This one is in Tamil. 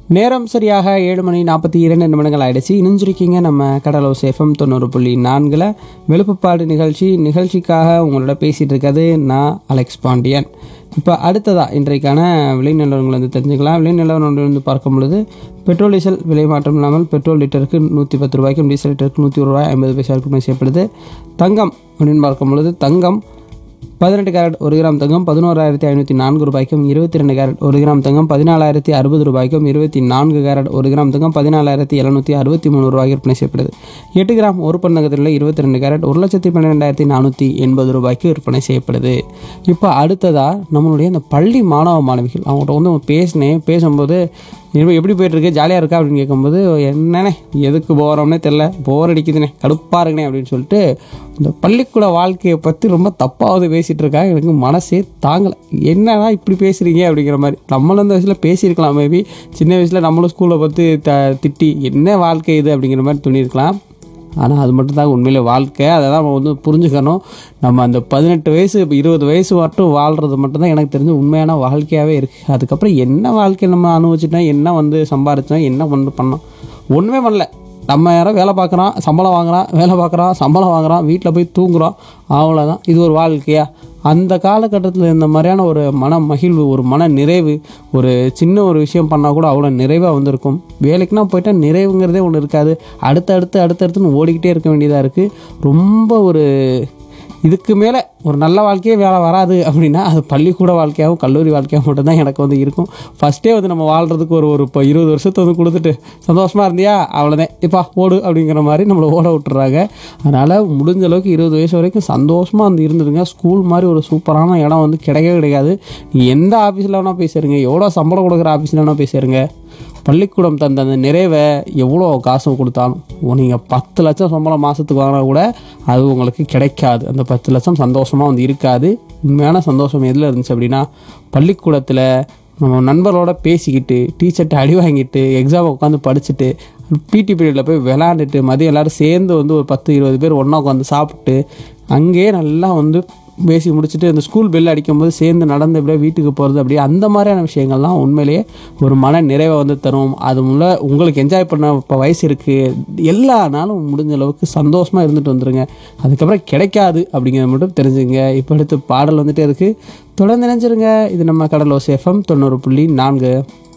நேரம் சரியாக ஏழு மணி நாற்பத்தி இரண்டு நிமிடங்கள் ஆயிடுச்சு இணைஞ்சிருக்கீங்க நம்ம கடலோ சேஃபம் தொண்ணூறு புள்ளி நான்கில் வெளுப்புப்பாடு நிகழ்ச்சி நிகழ்ச்சிக்காக உங்களோட பேசிகிட்டு இருக்கிறது நான் அலெக்ஸ் பாண்டியன் இப்போ அடுத்ததாக இன்றைக்கான விலை நிலவரங்கள் வந்து தெரிஞ்சுக்கலாம் விலை நிலவரம் வந்து பார்க்கும் பொழுது பெட்ரோல் டீசல் விலை மாற்றம் இல்லாமல் பெட்ரோல் லிட்டருக்கு நூற்றி பத்து ரூபாய்க்கும் டீசல் லிட்டருக்கு நூற்றி ஒரு ரூபாய் ஐம்பது பைசா விற்பனை செய்யப்படுது தங்கம் அப்படின்னு பார்க்கும் பொழுது தங்கம் பதினெட்டு கேரட் ஒரு கிராம் தங்கம் பதினோராயிரத்தி ஐநூற்றி நான்கு ரூபாய்க்கும் இருபத்தி ரெண்டு கேரட் ஒரு கிராம் தங்கம் பதினாலாயிரத்தி அறுபது ரூபாய்க்கும் இருபத்தி நான்கு கேரட் ஒரு கிராம் தங்கம் பதினாலாயிரத்தி எழுநூற்றி அறுபத்தி மூணு ரூபாய்க்கு விற்பனை செய்யப்படுது எட்டு கிராம் ஒரு பன் தங்கத்தில் இருபத்தி ரெண்டு கேரட் ஒரு லட்சத்தி பன்னிரெண்டாயிரத்தி நானூற்றி எண்பது ரூபாய்க்கு விற்பனை செய்யப்படுது இப்போ அடுத்ததாக நம்மளுடைய இந்த பள்ளி மாணவ மாணவிகள் அவங்கள்ட்ட வந்து பேசினேன் பேசும்போது இப்போ எப்படி போயிட்டுருக்கு ஜாலியாக இருக்கா அப்படின்னு கேட்கும்போது என்னண்ணே எதுக்கு போகிறோம்னே தெரில போர் அடிக்குதுண்ணே கடுப்பாக இருக்குண்ணே அப்படின்னு சொல்லிட்டு இந்த பள்ளிக்கூட வாழ்க்கையை பற்றி ரொம்ப தப்பாவது பேசிகிட்டு இருக்கா எனக்கு மனசே தாங்கலை என்னடா இப்படி பேசுகிறீங்க அப்படிங்கிற மாதிரி நம்மளும் இந்த வயசில் பேசியிருக்கலாம் மேபி சின்ன வயசில் நம்மளும் ஸ்கூலை பற்றி த திட்டி என்ன வாழ்க்கை இது அப்படிங்கிற மாதிரி துணியிருக்கலாம் ஆனால் அது மட்டும்தான் உண்மையிலே வாழ்க்கை அதை தான் நம்ம வந்து புரிஞ்சுக்கணும் நம்ம அந்த பதினெட்டு வயசு இப்போ இருபது வயசு மட்டும் வாழ்கிறது மட்டும்தான் எனக்கு தெரிஞ்ச உண்மையான வாழ்க்கையாகவே இருக்குது அதுக்கப்புறம் என்ன வாழ்க்கை நம்ம அனுபவிச்சிட்டோம் என்ன வந்து சம்பாரிச்சோம் என்ன வந்து பண்ணோம் ஒன்றுமே பண்ணல நம்ம யாரோ வேலை பார்க்குறோம் சம்பளம் வாங்குறான் வேலை பார்க்குறோம் சம்பளம் வாங்குறோம் வீட்டில் போய் தூங்குறோம் அவ்வளோதான் இது ஒரு வாழ்க்கையா அந்த காலகட்டத்தில் இந்த மாதிரியான ஒரு மன மகிழ்வு ஒரு மன நிறைவு ஒரு சின்ன ஒரு விஷயம் பண்ணால் கூட அவ்வளோ நிறைவாக வந்திருக்கும் வேலைக்குனா போயிட்டால் நிறைவுங்கிறதே ஒன்று இருக்காது அடுத்தடுத்து அடுத்தடுத்துன்னு ஓடிக்கிட்டே இருக்க வேண்டியதாக இருக்குது ரொம்ப ஒரு இதுக்கு மேலே ஒரு நல்ல வாழ்க்கையே வேலை வராது அப்படின்னா அது பள்ளிக்கூட வாழ்க்கையாகவும் கல்லூரி வாழ்க்கையாகவும் மட்டும்தான் எனக்கு வந்து இருக்கும் ஃபஸ்ட்டே வந்து நம்ம வாழ்கிறதுக்கு ஒரு ஒரு இப்போ இருபது வருஷத்தை வந்து கொடுத்துட்டு சந்தோஷமாக இருந்தியா அவ்வளோதான் இப்போ ஓடு அப்படிங்கிற மாதிரி நம்மளை ஓட விட்டுறாங்க அதனால் முடிஞ்ச அளவுக்கு இருபது வயசு வரைக்கும் சந்தோஷமாக வந்து இருந்துருங்க ஸ்கூல் மாதிரி ஒரு சூப்பரான இடம் வந்து கிடைக்கவே கிடைக்காது நீ எந்த ஆஃபீஸில் வேணால் பேசுறீங்க எவ்வளோ சம்பளம் கொடுக்குற ஆஃபீஸில் வேணால் பேசுறீங்க பள்ளிக்கூடம் தந்த அந்த நிறைவை எவ்வளோ காசு கொடுத்தாலும் நீங்கள் பத்து லட்சம் சம்பளம் மாதத்துக்கு வாங்கினா கூட அது உங்களுக்கு கிடைக்காது அந்த பத்து லட்சம் சந்தோஷமாக வந்து இருக்காது உண்மையான சந்தோஷம் எதில் இருந்துச்சு அப்படின்னா பள்ளிக்கூடத்தில் நம்ம நண்பர்களோட பேசிக்கிட்டு டீச்சர்கிட்ட அடி வாங்கிட்டு எக்ஸாம் உட்காந்து படிச்சுட்டு பிடி பீரியடில் போய் விளாண்டுட்டு மதியம் எல்லோரும் சேர்ந்து வந்து ஒரு பத்து இருபது பேர் ஒன்றா உட்காந்து சாப்பிட்டு அங்கேயே நல்லா வந்து பேசி முடிச்சுட்டு அந்த ஸ்கூல் பெல் அடிக்கும்போது சேர்ந்து நடந்து அப்படியே வீட்டுக்கு போகிறது அப்படியே அந்த மாதிரியான விஷயங்கள்லாம் உண்மையிலேயே ஒரு மன நிறைவை வந்து தரும் அது முள்ள உங்களுக்கு என்ஜாய் பண்ண இப்போ வயசு இருக்குது எல்லா நாளும் முடிஞ்ச அளவுக்கு சந்தோஷமாக இருந்துட்டு வந்துருங்க அதுக்கப்புறம் கிடைக்காது அப்படிங்கிறத மட்டும் தெரிஞ்சுங்க இப்போ அடுத்து பாடல் வந்துட்டே இருக்குது தொடர்ந்து நினைச்சிருங்க இது நம்ம கடலோஸ் எஃப்எம் தொண்ணூறு புள்ளி நான்கு